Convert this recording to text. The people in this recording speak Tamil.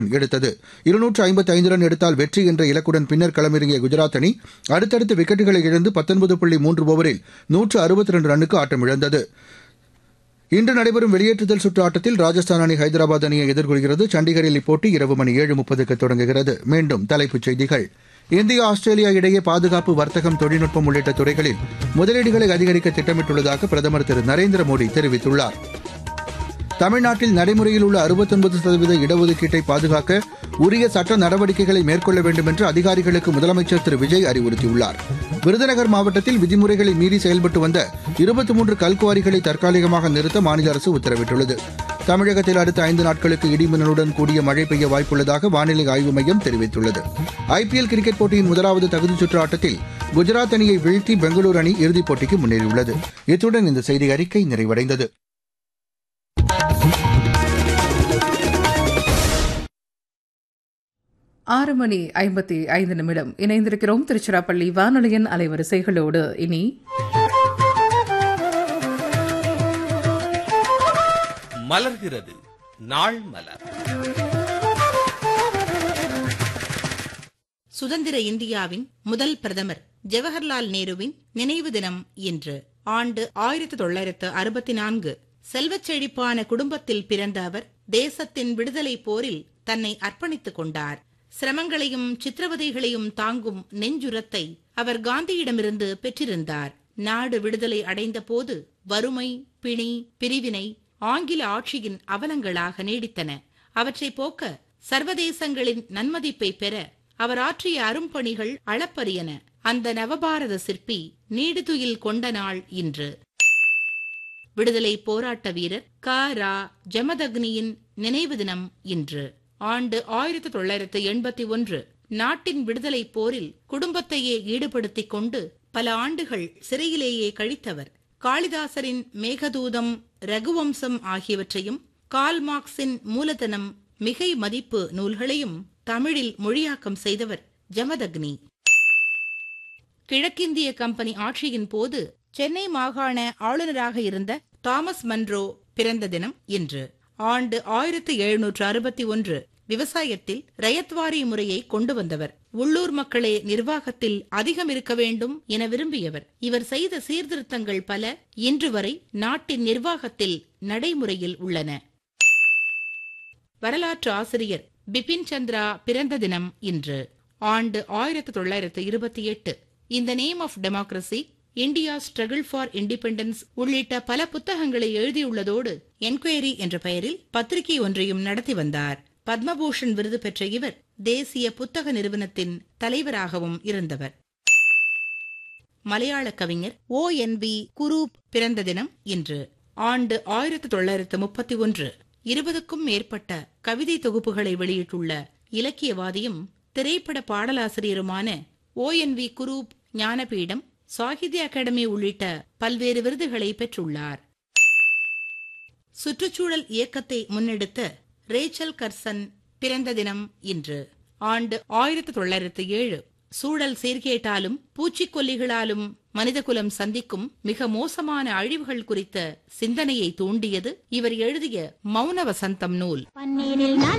எடுத்தது இருநூற்று ஐம்பத்தி ஐந்து ரன் எடுத்தால் வெற்றி என்ற இலக்குடன் பின்னர் களமிறங்கிய குஜராத் அணி அடுத்தடுத்து விக்கெட்டுகளை இழந்து பத்தொன்பது புள்ளி மூன்று ஓவரில் நூற்று அறுபத்தி ரெண்டு ரன்னுக்கு ஆட்டமிழந்தது இன்று நடைபெறும் வெளியேற்றுதல் சுற்று ஆட்டத்தில் ராஜஸ்தான் அணி ஹைதராபாத் அணியை எதிர்கொள்கிறது சண்டிகரில் இப்போட்டி இரவு மணி ஏழு முப்பதுக்கு தொடங்குகிறது மீண்டும் தலைப்புச் செய்திகள் இந்தியா ஆஸ்திரேலியா இடையே பாதுகாப்பு வர்த்தகம் தொழில்நுட்பம் உள்ளிட்ட துறைகளில் முதலீடுகளை அதிகரிக்க திட்டமிட்டுள்ளதாக பிரதமர் திரு நரேந்திர மோடி தெரிவித்துள்ளார் தமிழ்நாட்டில் நடைமுறையில் உள்ள அறுபத்தொன்பது சதவீத இடஒதுக்கீட்டை பாதுகாக்க உரிய சட்ட நடவடிக்கைகளை மேற்கொள்ள வேண்டும் என்று அதிகாரிகளுக்கு முதலமைச்சர் திரு விஜய் அறிவுறுத்தியுள்ளார் விருதுநகர் மாவட்டத்தில் விதிமுறைகளை மீறி செயல்பட்டு வந்த இருபத்தி மூன்று கல்குவாரிகளை தற்காலிகமாக நிறுத்த மாநில அரசு உத்தரவிட்டுள்ளது தமிழகத்தில் அடுத்த ஐந்து நாட்களுக்கு இடிமின்னலுடன் கூடிய மழை பெய்ய வாய்ப்புள்ளதாக வானிலை ஆய்வு மையம் தெரிவித்துள்ளது ஐபிஎல் கிரிக்கெட் போட்டியின் முதலாவது தகுதிச் சுற்று ஆட்டத்தில் குஜராத் அணியை வீழ்த்தி பெங்களூரு அணி இறுதிப் போட்டிக்கு முன்னேறியுள்ளது இத்துடன் இந்த செய்தி அறிக்கை நிறைவடைந்தது ஆறு மணி ஐம்பத்தி ஐந்து நிமிடம் இணைந்திருக்கிறோம் திருச்சிராப்பள்ளி வானொலியின் அலைவரிசைகளோடு இனி மலர்கிறது நாள் மலர் சுதந்திர இந்தியாவின் முதல் பிரதமர் ஜவஹர்லால் நேருவின் நினைவு தினம் இன்று ஆண்டு ஆயிரத்தி தொள்ளாயிரத்து அறுபத்தி நான்கு செல்வச் செழிப்பான குடும்பத்தில் பிறந்த அவர் தேசத்தின் விடுதலை போரில் தன்னை அர்ப்பணித்துக் கொண்டார் சிரமங்களையும் சித்திரவதைகளையும் தாங்கும் நெஞ்சுரத்தை அவர் காந்தியிடமிருந்து பெற்றிருந்தார் நாடு விடுதலை அடைந்த போது வறுமை பிணி பிரிவினை ஆங்கில ஆட்சியின் அவலங்களாக நீடித்தன அவற்றை போக்க சர்வதேசங்களின் நன்மதிப்பை பெற அவர் ஆற்றிய அரும்பணிகள் அளப்பரியன அந்த நவபாரத சிற்பி நீடுதுயில் கொண்ட நாள் இன்று விடுதலை போராட்ட வீரர் க ரா ஜமதக்னியின் நினைவு தினம் இன்று ஆண்டு ஆயிரத்தி தொள்ளாயிரத்து எண்பத்தி ஒன்று நாட்டின் விடுதலை போரில் குடும்பத்தையே ஈடுபடுத்திக் கொண்டு பல ஆண்டுகள் சிறையிலேயே கழித்தவர் காளிதாசரின் மேகதூதம் ரகுவம்சம் ஆகியவற்றையும் கால் மார்க்சின் மூலதனம் மிகை மதிப்பு நூல்களையும் தமிழில் மொழியாக்கம் செய்தவர் ஜமதக்னி கிழக்கிந்திய கம்பெனி ஆட்சியின் போது சென்னை மாகாண ஆளுநராக இருந்த தாமஸ் மன்ரோ பிறந்த தினம் இன்று ஆண்டு ஆயிரத்தி எழுநூற்று அறுபத்தி ஒன்று விவசாயத்தில் ரயத்வாரி முறையை கொண்டு வந்தவர் உள்ளூர் மக்களே நிர்வாகத்தில் அதிகம் இருக்க வேண்டும் என விரும்பியவர் இவர் செய்த சீர்திருத்தங்கள் பல இன்று வரை நாட்டின் நிர்வாகத்தில் நடைமுறையில் உள்ளன வரலாற்று ஆசிரியர் பிபின் சந்திரா பிறந்த தினம் இன்று ஆண்டு ஆயிரத்தி தொள்ளாயிரத்து இருபத்தி எட்டு இந்த name of democracy India struggle for independence உள்ளிட்ட பல புத்தகங்களை எழுதியுள்ளதோடு என்கொயரி என்ற பெயரில் பத்திரிகை ஒன்றையும் நடத்தி வந்தார் பத்மபூஷன் விருது பெற்ற இவர் தேசிய புத்தக நிறுவனத்தின் தலைவராகவும் இருந்தவர் மலையாள கவிஞர் ஓ என் வி குரூப் பிறந்த தினம் இன்று ஆண்டு ஆயிரத்தி தொள்ளாயிரத்து முப்பத்தி ஒன்று இருபதுக்கும் மேற்பட்ட கவிதை தொகுப்புகளை வெளியிட்டுள்ள இலக்கியவாதியும் திரைப்பட பாடலாசிரியருமான O N V Kurup Jnanpith Sahitya Akademi உள்ளிட்ட பல்வேறு விருதுகளை பெற்றுள்ளார் சுற்றுச்சூழல் இயக்கத்தை முன்னெடுத்த ரேச்சல் கர்சன் பிறந்த தினம் இன்று ஆண்டு ஆயிரத்தி தொள்ளாயிரத்து ஏழு சூழல் சீர்கேட்டாலும் பூச்சிக்கொல்லிகளாலும் மனிதகுலம் சந்திக்கும் மிக மோசமான அழிவுகள் குறித்த சிந்தனையை தூண்டியது இவர் எழுதிய மௌன வசந்தம் நூல் பன்னீரில் நான்